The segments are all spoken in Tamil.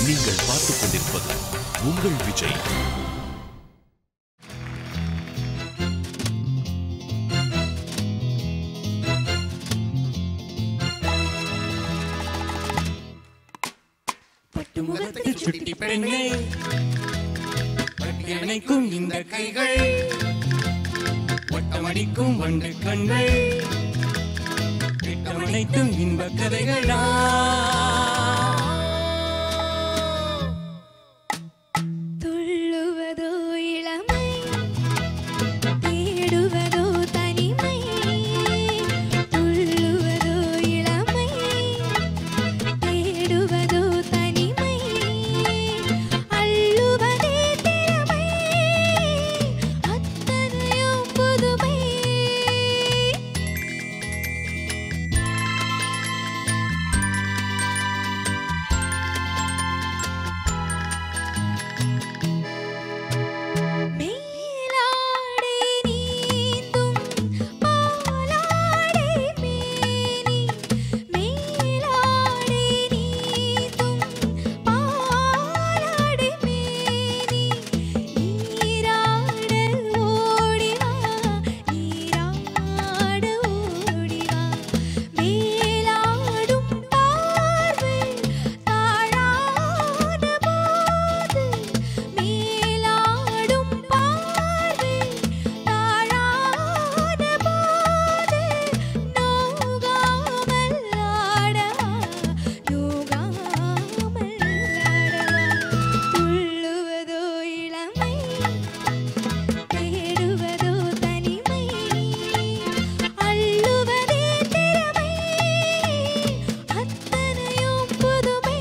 நீங்கள் பார்த்துக் கொண்டிருப்பது உங்கள் விஜய் பட்டுமுகத்தை சுட்டி பெண்ணே பட்டி அணைக்கும் இந்த கைகள் ஒட்டமடிக்கும் வண்டு கண்கள் திட்டமனைத்தும் இன்ப கதைகளா துள்ளுவதோ இளமை தேடுவதோ தனிமை துள்ளுவதோ இளமை தேடுவதோ தனிமை அள்ளுவதே திறமை அத்தனையும் புதுமை மேலாடை நீந்தும் பாலாடை மேனி மேலாடை நீந்தும் பாலாடை மேனி நீராட ஓடிவா நீராட ஓடிவா மேலாடும் பார்வை தாழாத போது மேலாடும் பார்வை தாழாத போது நோகாமல் ஆடவா நோகாமல் ஆடவா துள்ளுவதோ இளமை தேடுவதோ தனிமை அள்ளுவதே திறமை அத்தனையும் புதுமை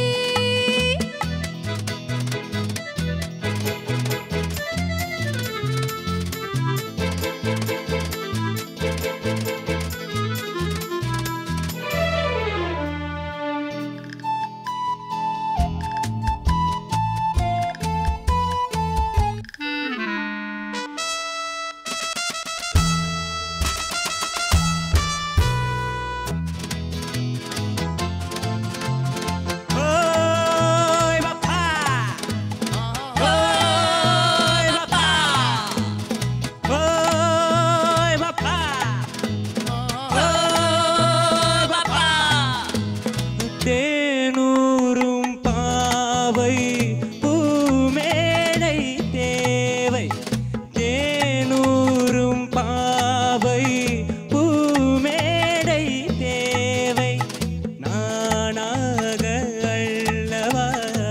ஓய் பாப்பா ஓய் பாப்பா ஓய் பாப்பா ஓய் பாப்பா தேனூரும் பாவை பூமேடை தேவை தேனூரும் பாவை பூமேடை தேவை நானாக அள்ளவா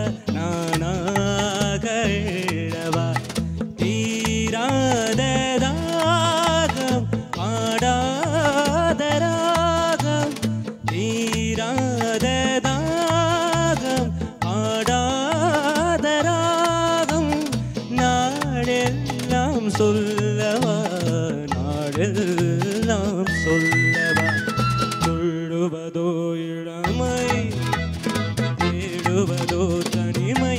நானாக அள்ளவா தீராத தாகம் பாடாத ராகம் தீராத தாகம் பாடாத ராகம் நாடெல்லாம் சொல்லவா நாடெல்லாம் சொல்லவா துள்ளுவதோ இளமை தேடுவதோ தனிமை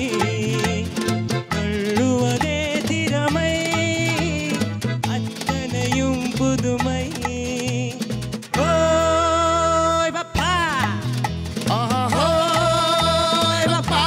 அள்ளுவதே திறமை அத்தனையும் புதுமை ஓய் பாப்பா ஓய் பாப்பா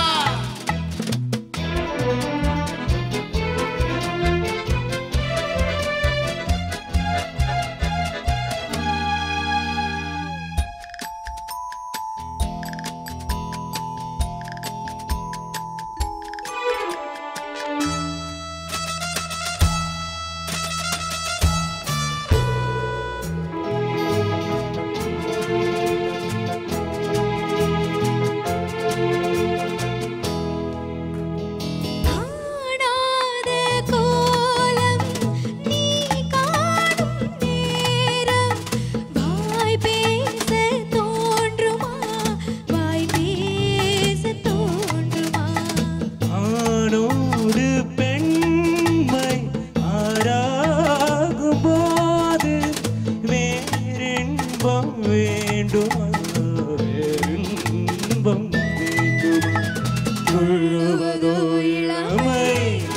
காணாத கோலம் நீ காணும் நேரம் வாய் பேச தோன்றுமா வாய் பேச தோன்றுமா ஆணோடு பெண்மை ஆராகும் போது வேறின்பம் வேண்டுமா வேறின்பம் வேண்டுமா துள்ளுவதோ இளமை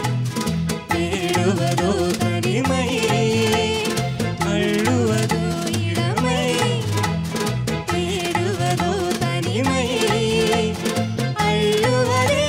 தேடுவதோ தனிமை அள்ளுவதோ இளமை தேடுவதோ தனிமை அள்ளுவதே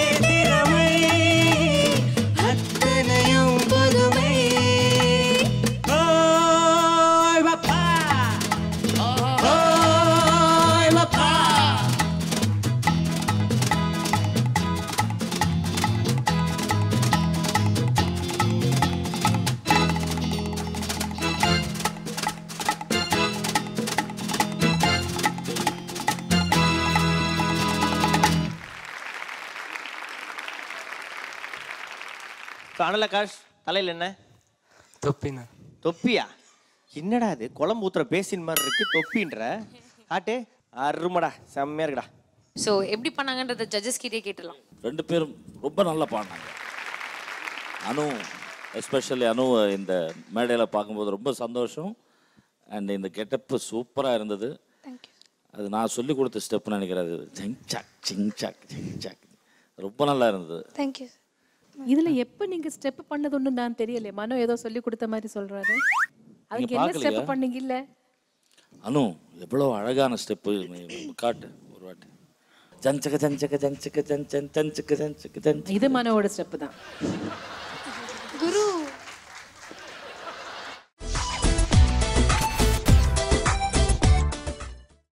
இப்போ அனலகாஷ் தலையில் என்ன தொப்பிண்ணா தொப்பியா என்னடா இது குழம்பு ஊத்துற பேசின் மாதிரி இருக்கு தொப்பின்ற காட்டு அருமடா செம்மையா இருக்குடா ஸோ எப்படி பண்ணாங்கன்றத ஜட்ஜஸ் கிட்டே கேட்டுலாம் ரெண்டு பேரும் ரொம்ப நல்லா பாடினாங்க அனு எஸ்பெஷலி அனு இந்த மேடையில் பார்க்கும்போது ரொம்ப சந்தோஷம் அண்ட் இந்த கெட்டப்பு சூப்பராக இருந்தது அது நான் சொல்லி கொடுத்த ஸ்டெப்னு நினைக்கிறேன் அது ஜிங் சாக் ஜிங் சாக் ஜிங் சாக் ரொம்ப நல்லா இருந்தது தேங்க்யூ இதுல எப்ப நீங்க ஸ்டெப் பண்ணது ஒண்ணு நான் தெரியல மனோ ஏதோ சொல்லி கொடுத்த மாதிரி சொல்றாரு அதுக்கு என்ன ஸ்டெப் பார்க்கலையா? பண்ணீங்க இல்ல அனு எவ்வளோ அழகான ஸ்டெப்பு காட்டு ஒரு வாட்டி ஜஞ்சக ஜஞ்சக ஜஞ்சக ஜன் ஜன் ஜஞ்சக ஜஞ்சக ஜன் இது மனோவோட ஸ்டெப் தான்